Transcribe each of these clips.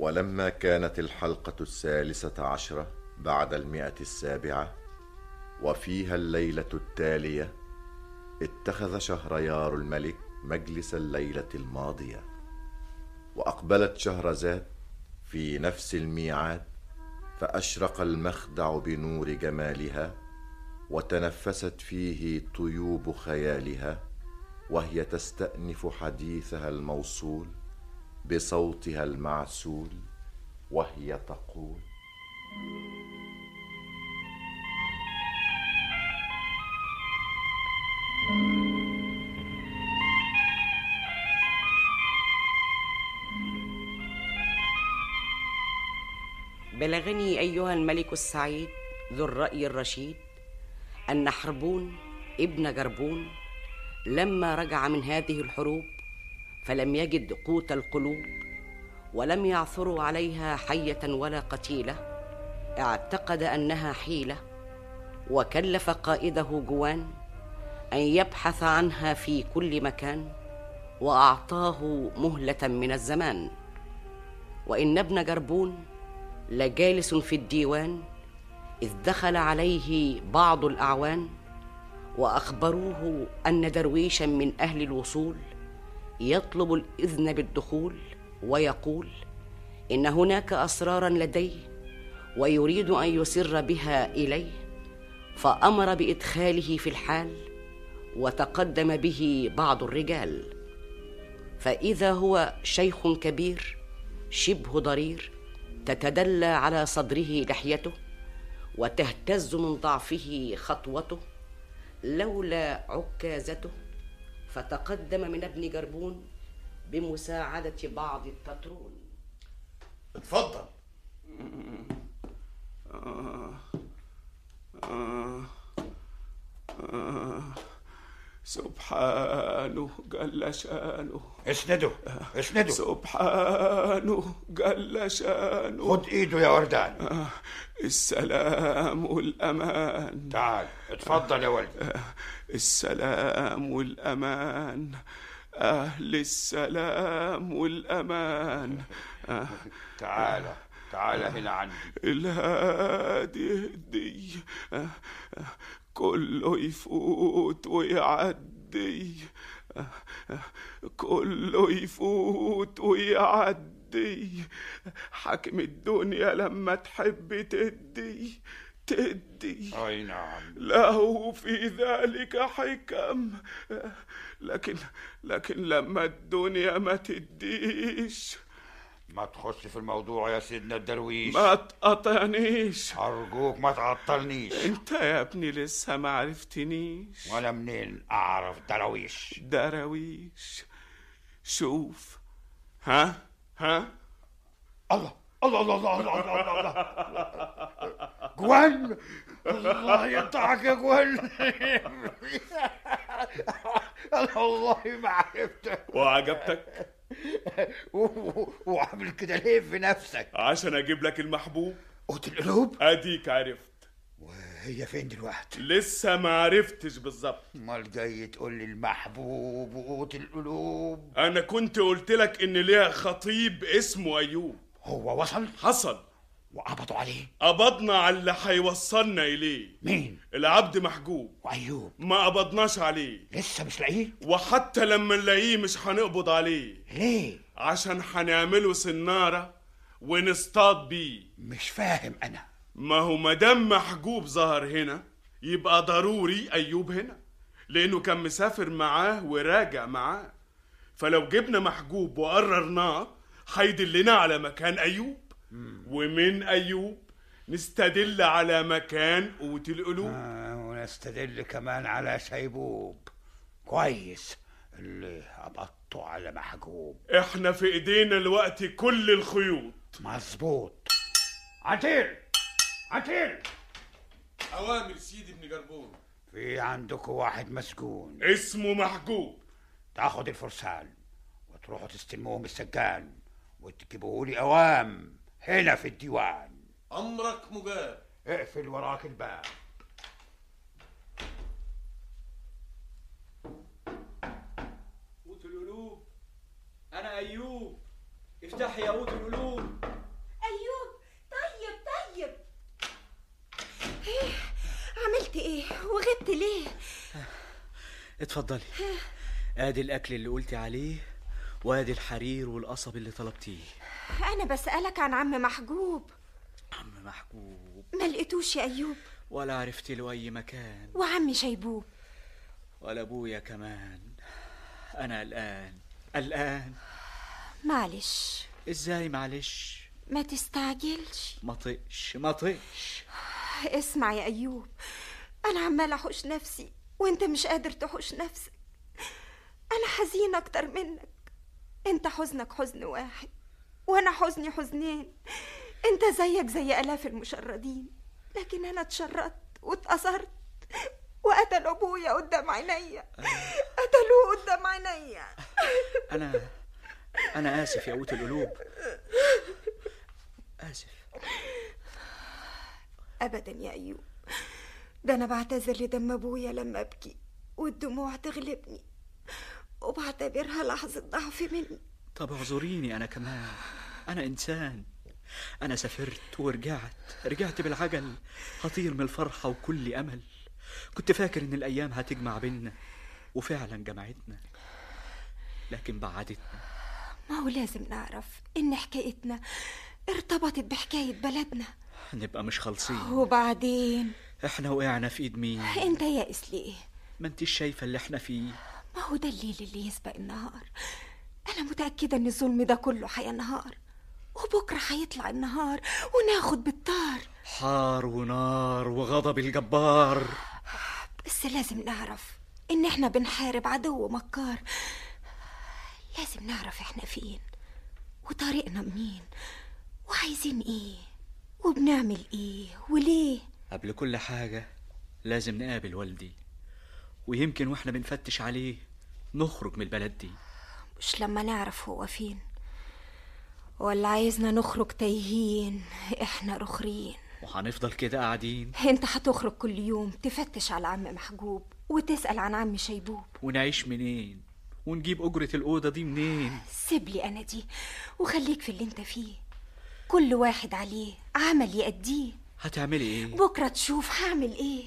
ولما كانت الحلقة الثالثة عشرة بعد المئة السابعة وفيها الليلة التالية اتخذ شهريار الملك مجلس الليلة الماضية وأقبلت شهرزاد في نفس الميعاد فأشرق المخدع بنور جمالها وتنفست فيه طيوب خيالها وهي تستأنف حديثها الموصول بصوتها المعسول وهي تقول بلغني ايها الملك السعيد ذو الراي الرشيد ان حربون ابن جربون لما رجع من هذه الحروب فلم يجد قوت القلوب ولم يعثروا عليها حيه ولا قتيله اعتقد انها حيله وكلف قائده جوان ان يبحث عنها في كل مكان واعطاه مهله من الزمان وان ابن جربون لجالس في الديوان اذ دخل عليه بعض الاعوان واخبروه ان درويشا من اهل الوصول يطلب الاذن بالدخول ويقول ان هناك اسرارا لديه ويريد ان يسر بها اليه فامر بادخاله في الحال وتقدم به بعض الرجال فاذا هو شيخ كبير شبه ضرير تتدلى على صدره لحيته وتهتز من ضعفه خطوته لولا عكازته فتقدم من ابن جربون بمساعدة بعض التترون اتفضل آه آه آه سبحانه جل شانه اسنده اسنده سبحانه جل شانه خد ايده يا وردان آه السلام والأمان تعال اتفضل يا ولدي آه السلام والأمان أهل السلام والأمان آه تعال تعال هنا عندي الهادي يهدي آه كله يفوت ويعدي كله يفوت ويعدي حاكم الدنيا لما تحب تدي تدي اي نعم له في ذلك حكم لكن لكن لما الدنيا ما تديش ما تخش في الموضوع يا سيدنا الدرويش ما تقطعنيش أرجوك ما تعطلنيش انت يا ابني لسه ما عرفتنيش وانا منين اعرف درويش درويش شوف ها ها الله الله الله الله الله الله, الله, الله. جوان الله يقطعك يا جوان والله ما عرفتك وعجبتك وعامل كده ليه في نفسك عشان اجيب لك المحبوب قوت القلوب اديك عرفت وهي فين دلوقتي لسه ما عرفتش بالظبط امال جاي تقول لي المحبوب وقوت القلوب انا كنت قلت لك ان ليها خطيب اسمه ايوب هو وصل حصل وقبضوا عليه قبضنا على اللي هيوصلنا اليه مين العبد محجوب وايوب ما قبضناش عليه لسه مش لاقيه وحتى لما نلاقيه مش هنقبض عليه ليه عشان هنعمله سنارة ونصطاد بيه مش فاهم انا ما هو مدام محجوب ظهر هنا يبقى ضروري ايوب هنا لانه كان مسافر معاه وراجع معاه فلو جبنا محجوب وقررناه هيدلنا على مكان ايوب ومن ايوب نستدل على مكان قوت القلوب آه ونستدل كمان على شيبوب كويس اللي قبضته على محجوب احنا في ايدينا الوقت كل الخيوط مظبوط عتير عتير اوامر سيدي ابن جربون في عندكم واحد مسجون اسمه محجوب تاخد الفرسان وتروحوا تستلموهم السجان وتجيبوا لي اوام هنا في الديوان امرك مجاب اقفل وراك الباب قوت القلوب انا ايوب افتح يا قوت القلوب ليه اتفضلي ادي الاكل اللي قلتي عليه وادي الحرير والقصب اللي طلبتيه انا بسالك عن عم محجوب عم محجوب ما لقيتوش يا ايوب ولا عرفت له اي مكان وعم شيبوب ولا ابويا كمان انا قلقان قلقان معلش ازاي معلش ما تستعجلش ما طقش ما طقش اسمع يا ايوب انا عمال احوش نفسي وانت مش قادر تحوش نفسك انا حزين اكتر منك انت حزنك حزن واحد وانا حزني حزنين انت زيك زي الاف المشردين لكن انا اتشردت واتأثرت وقتلوا ابويا قدام عينيا قتلوه قدام عينيا انا انا اسف يا قوت القلوب اسف ابدا يا ايوب ده انا بعتذر لدم ابويا لما ابكي والدموع تغلبني وبعتبرها لحظه ضعف مني طب اعذريني انا كمان انا انسان انا سافرت ورجعت رجعت بالعجل هطير من الفرحه وكل امل كنت فاكر ان الايام هتجمع بينا وفعلا جمعتنا لكن بعدتنا ما هو لازم نعرف ان حكايتنا ارتبطت بحكايه بلدنا نبقى مش خالصين وبعدين احنا وقعنا في ايد مين انت يائس ليه ما انتش شايفه اللي احنا فيه ما هو ده الليل اللي يسبق النهار انا متاكده ان الظلم ده كله هينهار وبكره هيطلع النهار وناخد بالطار حار ونار وغضب الجبار بس لازم نعرف ان احنا بنحارب عدو مكار لازم نعرف احنا فين وطريقنا منين وعايزين ايه وبنعمل ايه وليه قبل كل حاجة لازم نقابل والدي ويمكن واحنا بنفتش عليه نخرج من البلد دي مش لما نعرف هو فين ولا عايزنا نخرج تايهين احنا رخرين وهنفضل كده قاعدين انت هتخرج كل يوم تفتش على عم محجوب وتسأل عن عم شيبوب ونعيش منين ونجيب أجرة الأوضة دي منين سيب لي انا دي وخليك في اللي انت فيه كل واحد عليه عمل يأديه هتعملي ايه بكرة تشوف هعمل ايه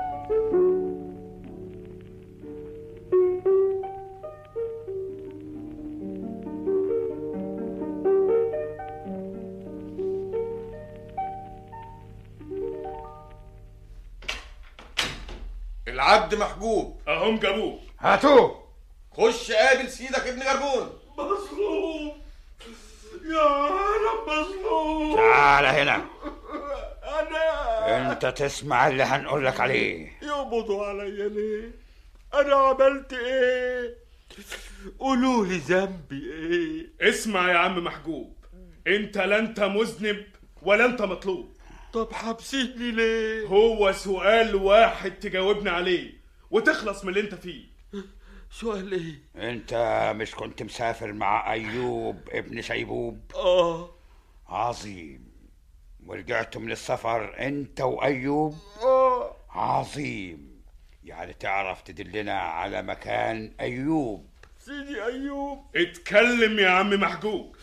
العبد محجوب اهم جابوه هاتوه خش قابل سيدك ابن جربون مظلوم يا عالم مظلوم تعال هنا انا انت تسمع اللي هنقول لك عليه يقبضوا عليا ليه انا عملت ايه قولوا لي ذنبي ايه اسمع يا عم محجوب انت لا انت مذنب ولا انت مطلوب طب حابسيني ليه هو سؤال واحد تجاوبني عليه وتخلص من اللي انت فيه سؤال ايه انت مش كنت مسافر مع ايوب ابن شيبوب اه عظيم ورجعتوا من السفر انت وايوب اه عظيم يعني تعرف تدلنا على مكان ايوب سيدي ايوب اتكلم يا عم محجوب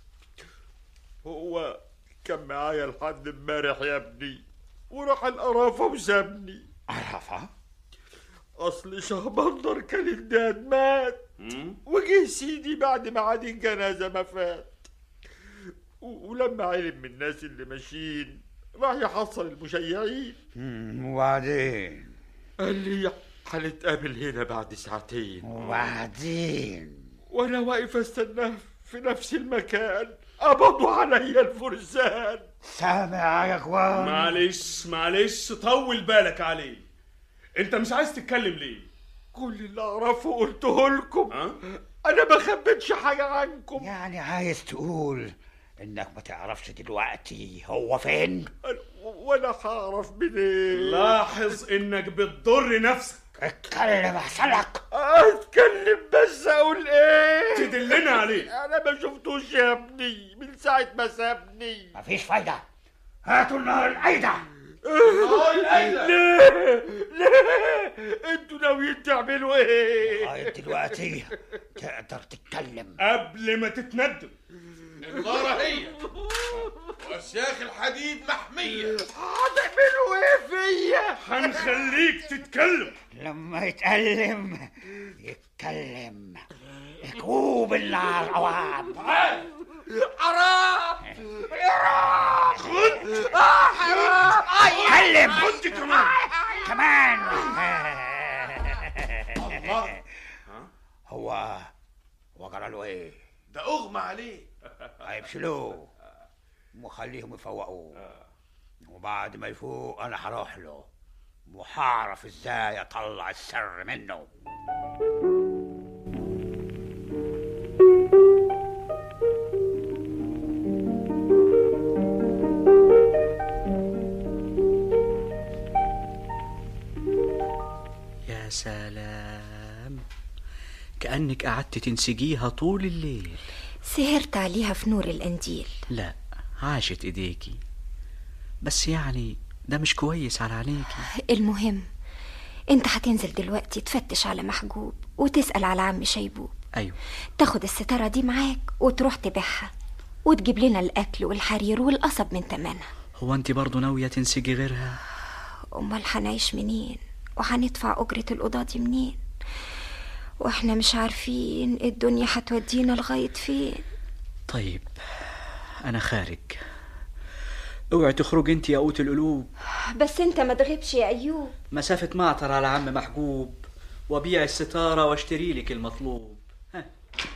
هو كان معايا لحد امبارح يا ابني وراح القرافه وسابني عرفة اصل شهبندر كان الداد مات وجه سيدي بعد ميعاد الجنازه ما فات و- ولما علم من الناس اللي ماشيين راح يحصل المشيعين مم، وبعدين قال لي هنتقابل هنا بعد ساعتين وبعدين وانا واقف استناه في نفس المكان قبضوا عليا الفرسان سامع يا جوان معلش معلش طول بالك عليه انت مش عايز تتكلم ليه كل اللي اعرفه قلته لكم انا ما خبيتش حاجه عنكم يعني عايز تقول انك ما تعرفش دلوقتي هو فين ولا هعرف منين لاحظ انك بتضر نفسك اتكلم احسن لك اتكلم بس اقول ايه تدلنا عليه انا ما شفتوش يا ابني من ساعه ما سابني مفيش فايدة هاتوا النار الأيدة ليه ليه انتوا ناويين تعملوا ايه لغاية دلوقتي تقدر تتكلم قبل ما تتندم النار هي واشياخ الحديد محميه هتعملوا ايه فيا هنخليك تتكلم لما يتألم يتكلم كوب النار عوام حرام اتكلم خد كمان كمان الله هو هو قال له ايه ده اغمى عليه طيب شلوه وخليهم يفوقوه وبعد ما يفوق انا هروح له وهعرف ازاي اطلع السر منه يا سلام كأنك قعدت تنسجيها طول الليل سهرت عليها في نور القنديل لا عاشت ايديكي بس يعني ده مش كويس على عينيكي المهم انت هتنزل دلوقتي تفتش على محجوب وتسأل على عم شيبوب ايوه تاخد الستارة دي معاك وتروح تبيعها وتجيب لنا الأكل والحرير والقصب من تمنها هو انت برضو ناوية تنسجي غيرها أمال هنعيش منين وهندفع أجرة الأوضة دي منين واحنا مش عارفين الدنيا هتودينا لغاية فين طيب انا خارج اوعي تخرج انت يا قوت القلوب بس انت ما تغيبش يا أيوب مسافة معطر على عم محجوب وبيع الستارة واشتري لك المطلوب ها.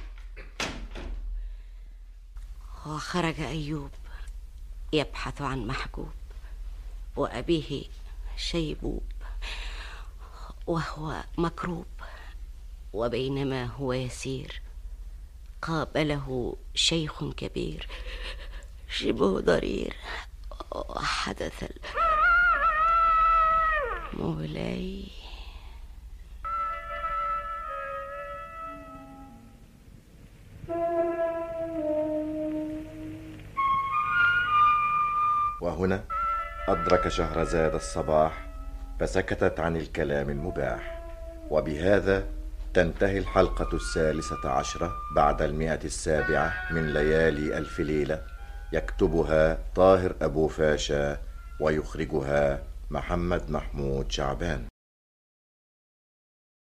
وخرج أيوب يبحث عن محجوب وأبيه شيبوب وهو مكروب وبينما هو يسير قابله شيخ كبير شبه ضرير وحدث ال- مولاي وهنا أدرك شهرزاد الصباح فسكتت عن الكلام المباح وبهذا تنتهي الحلقة الثالثة عشرة بعد المئة السابعة من ليالي ألف ليلة يكتبها طاهر أبو فاشا ويخرجها محمد محمود شعبان